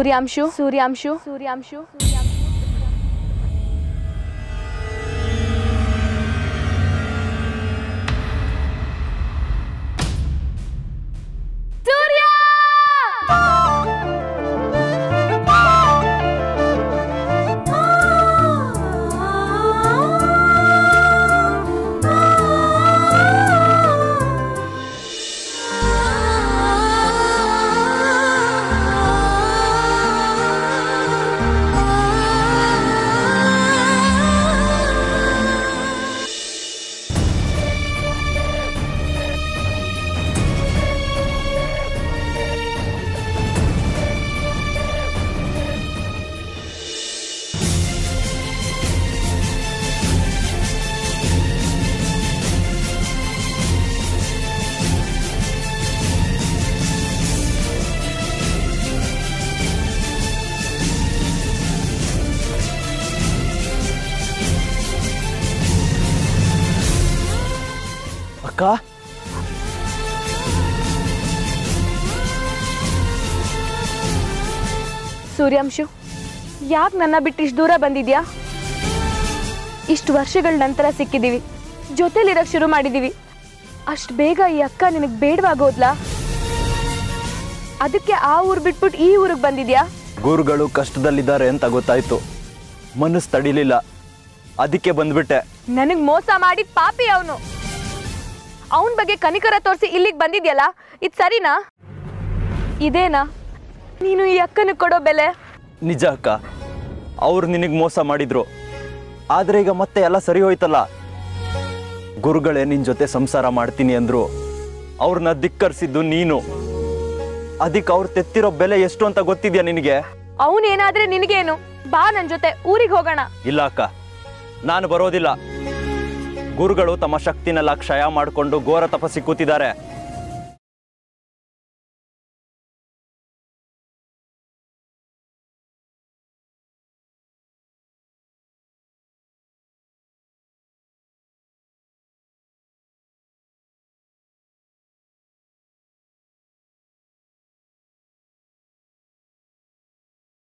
ಸೂರ್ಯಾಂಶು ಸೂರ್ಯಾಂಶು ಸೂರ್ಯಾಂಶು ಸೂರ್ಯ ಅಕ್ಕ ಸೂರ್ಯಾಂಶು ಯಾಕೆ ನನ್ನ ಬಿಟ್ಟು ಇಷ್ಟು ದೂರ ಬಂದಿದ್ಯಾ ಇಷ್ಟು ವರ್ಷಗಳ ನಂತರ ಸಿಕ್ಕಿದೀವಿ ಜೊತೆಲಿರಕ್ ಶುರು ಮಾಡಿದೀವಿ ಅಷ್ಟು ಬೇಗ ಈ ಅಕ್ಕ ನಿನಗೆ ಬೇಡವಾಗೋದ್ಲಾ ಅದಕ್ಕೆ ಆ ಊರು ಬಿಟ್ಬಿಟ್ಟು ಈ ಊರಿಗೆ ಬಂದಿದ್ಯಾ ಗುರುಗಳು ಕಷ್ಟದಲ್ಲಿದ್ದಾರೆ ಅಂತ ಗೊತ್ತಾಯ್ತು ಮನಸ್ಸು ತಡಿಲಿಲ್ಲ ಅದಕ್ಕೆ ಬಂದ್ಬಿಟ್ಟೆ ನನಗೆ ಮೋಸ ಮಾಡಿದ ಪಾಪಿ ಅವನು ಅವನ ಬಗ್ಗೆ ಕನಿಕರ ತೋರಿಸಿ ಇಲ್ಲಿಗೆ ಬಂದಿದ್ಯಲ್ಲ ಇದು ಸರಿನಾ ಇದೇನಾ ನೀನು ಈ ಅಕ್ಕನಿಗೆ ಕೊಡೋ ಬೆಲೆ ನಿಜ ಅಕ್ಕ ಅವ್ರು ನಿನಗೆ ಮೋಸ ಮಾಡಿದ್ರು ಆದ್ರೆ ಈಗ ಮತ್ತೆ ಎಲ್ಲ ಸರಿ ಹೋಯ್ತಲ್ಲ ಗುರುಗಳೇ ನಿನ್ ಜೊತೆ ಸಂಸಾರ ಮಾಡ್ತೀನಿ ಅಂದ್ರು ಅವ್ರನ್ನ ಧಿಕ್ಕರಿಸಿದ್ದು ನೀನು ಅದಕ್ಕೆ ಅವ್ರು ತೆತ್ತಿರೋ ಬೆಲೆ ಎಷ್ಟು ಅಂತ ಗೊತ್ತಿದ್ಯಾ ನಿನಗೆ ಅವನೇನಾದ್ರೆ ನಿನಗೇನು ಬಾ ನನ್ನ ಜೊತೆ ಊರಿಗೆ ಹೋಗೋಣ ಇಲ್ಲ ಅಕ್ಕ ನಾನು ಬರೋದಿಲ್ಲ ಗುರುಗಳು ತಮ್ಮ ಶಕ್ತಿನೆಲ್ಲ ಕ್ಷಯ ಮಾಡಿಕೊಂಡು ಘೋರ ತಪಸ್ಸಿ ಕೂತಿದ್ದಾರೆ